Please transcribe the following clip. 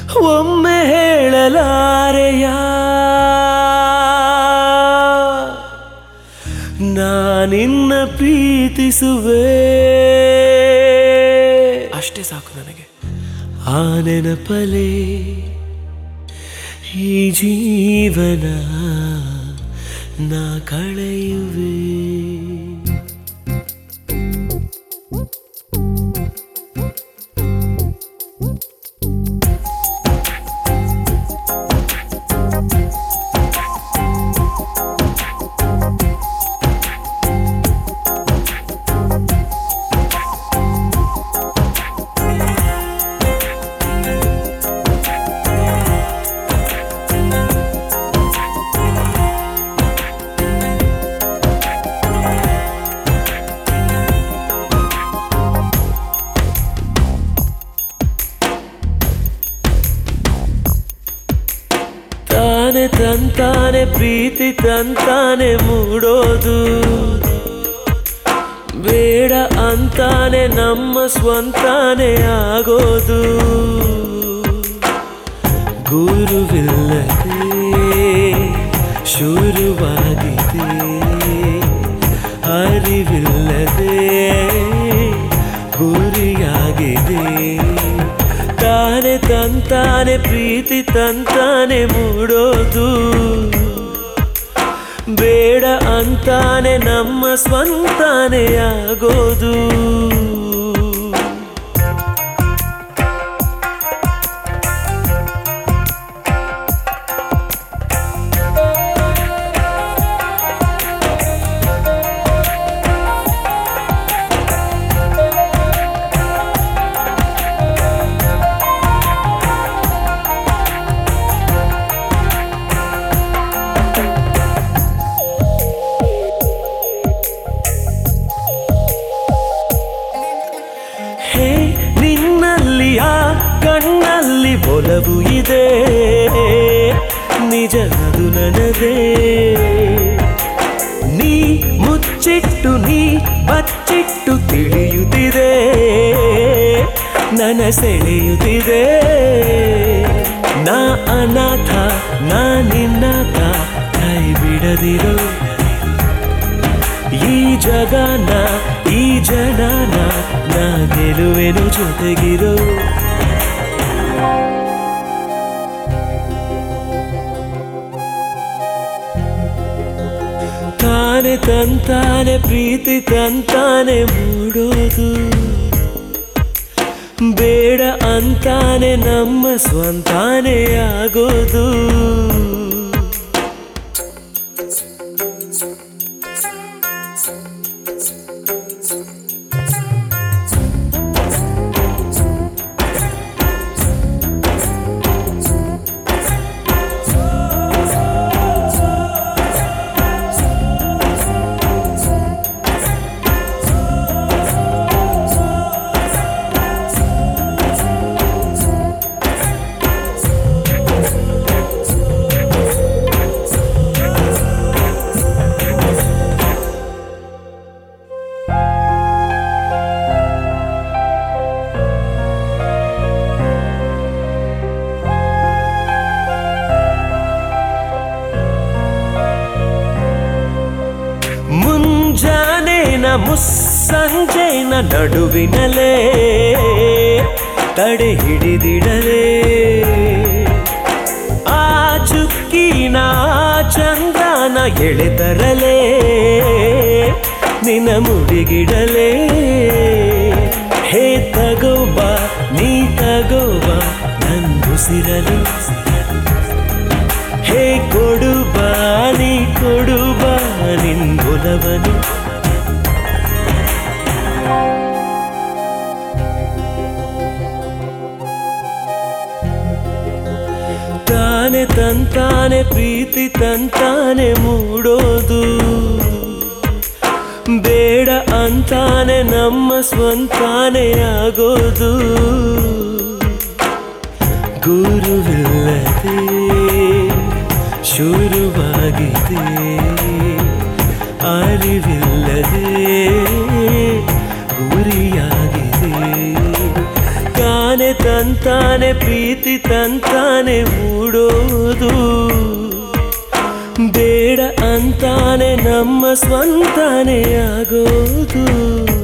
ಒಮ್ಮೆ ಹೇಳಲಾರೆಯ ನಾನಿನ್ನ ಪ್ರೀತಿಸುವೆ ಅಷ್ಟೇ ಸಾಕು ನನಗೆ ಆ ನೆನಪಲೆ ಈ ಜೀವನ ನಾ ಕಳೆಯುವೆ ತಾನೆ ತಂತಾನೆ ಪ್ರೀತಿ ತಂತಾನೆ ಮೂಡೋದು ಬೇಡ ಅಂತಾನೆ ನಮ್ಮ ಸ್ವಂತಾನೆ ಆಗೋದು ಗುರುವಿಲ್ಲದೆ ಶುರುವಾಗಿದೆ ಅರಿವಿಲ್ಲದೆ ಗುರಿಯಾಗಿದೆ ತಾನೆ ತಂತಾನೆ ಪ್ರೀತಿ ತಂತಾನೆ ಮೂಡೋದು ಬೇಡ ಅಂತಾನೆ ನಮ್ಮ ಸ್ವಂತಾನೆ ಆಗೋದು ಹೇ ನಿನ್ನಲ್ಲಿ ಆ ಕಣ್ಣಲ್ಲಿ ಒಲವು ಇದೆ ನಿಜ ಅದು ನನದೇ ನೀ ಮುಚ್ಚಿಟ್ಟು ನೀ ಬಚ್ಚಿಟ್ಟು ತಿಳಿಯುತ್ತಿದೆ ನನ್ನ ಸೆಳೆಯುತ್ತಿದೆ ನಾ ಅನಾಥ ನಾ ನಿನ್ನಾಥ ಕೈ ಬಿಡದಿರೋ ಈ ಜಗನ ಈ ಜನನ ನಾ ಗೆಲುವೆನು ಜೊತೆಗಿರೋ ತಾನೆ ತಂತಾನೆ ಪ್ರೀತಿ ತಂತಾನೆ ಮೂಡೋದು ಬೇಡ ಅಂತಾನೆ ನಮ್ಮ ಸ್ವಂತಾನೆ ಆಗೋದು ಮುಂಜಾನೆನ ಮುಸ್ಸಂಜೆನ ನಡುವಿನಲೇ ತಡೆ ಹಿಡಿದಿಡಲೇ ಆ ಚುಕ್ಕಿನ ಚಂದ್ರನ ಎಳೆತರಲೇ ನಿನ್ನ ಮುಡಿಗಿಡಲೇ ಹೇ ತಗೋಬ ನೀ ತಗೋಬ ನಂದುಸಿರಲು ಹೇ ಕೊಡುಬ ನೀ ಕೊಡುಬ ನಿನ್ಗೊಲವನು ತಾನೆ ತಂತಾನೆ ಪ್ರೀತಿ ತಂತಾನೆ ಮೂಡೋದು ಬೇಡ ಅಂತಾನೆ ನಮ್ಮ ಸ್ವಂತಾನೆ ಆಗೋದು ಗುರುವಿಲ್ಲದೆ ಶುರುವಾಗಿದೆ ಅರಿವಿಲ್ಲದೆ ಗುರಿಯಾಗಿದೆ ತಾನೆ ತಾನೆ ತಂತಾನೆ ಪ್ರೀತಿ ತಂತಾನೆ ಮೂಡೋದು ಬೇಡ ಅಂತಾನೆ ನಮ್ಮ ಸ್ವಂತಾನೆ ಆಗೋದು